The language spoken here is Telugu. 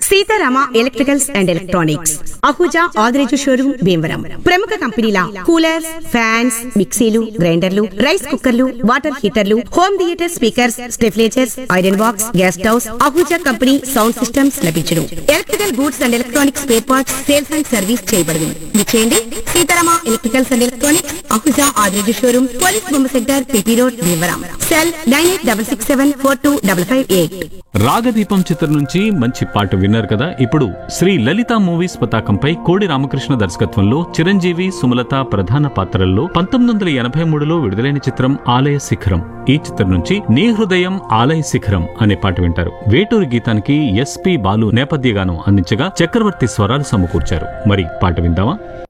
Sitarama electricals and electronics Ahuja Adireju showroom Bhimavaram ప్రముఖ కంపెనీల కూలర్స్ ఫ్యాన్స్ మిక్సీలు గ్రైండర్లు రైస్ కుక్కర్లు వాటర్ హీటర్లు హోమ్ థియేటర్ స్పీకర్స్ స్టెఫ్లేచర్స్ iron box gas stoves Ahuja company sound systems లభించును electrical goods and electronics spare parts sales and service చేయబడును విచేయండి Sitarama electricals and electronics Ahuja Adireju showroom police బొమ్మ centre PP road Bhimavaram cell nine eight double six seven four two double five eight Ragadeepam చిత్రం నుంచి మంచి పాట విన్నారు కదా ఇప్పుడు శ్రీ లలిత మూవీస్ పతాకంపై కోడి రామకృష్ణ దర్శకత్వంలో చిరంజీవి సుమలత ప్రధాన పాత్రల్లో పంతొమ్మిది వందల ఎనభై మూడులో విడుదలైన చిత్రం ఆలయ శిఖరం ఈ చిత్రం నుంచి నీ హృదయం ఆలయ శిఖరం అనే పాట వింటారు వేటూరి గీతానికి ఎస్పి బాలు నేపథ్య గానం అందించగా చక్రవర్తి స్వరాలు సమకూర్చారు మరి పాట విందామా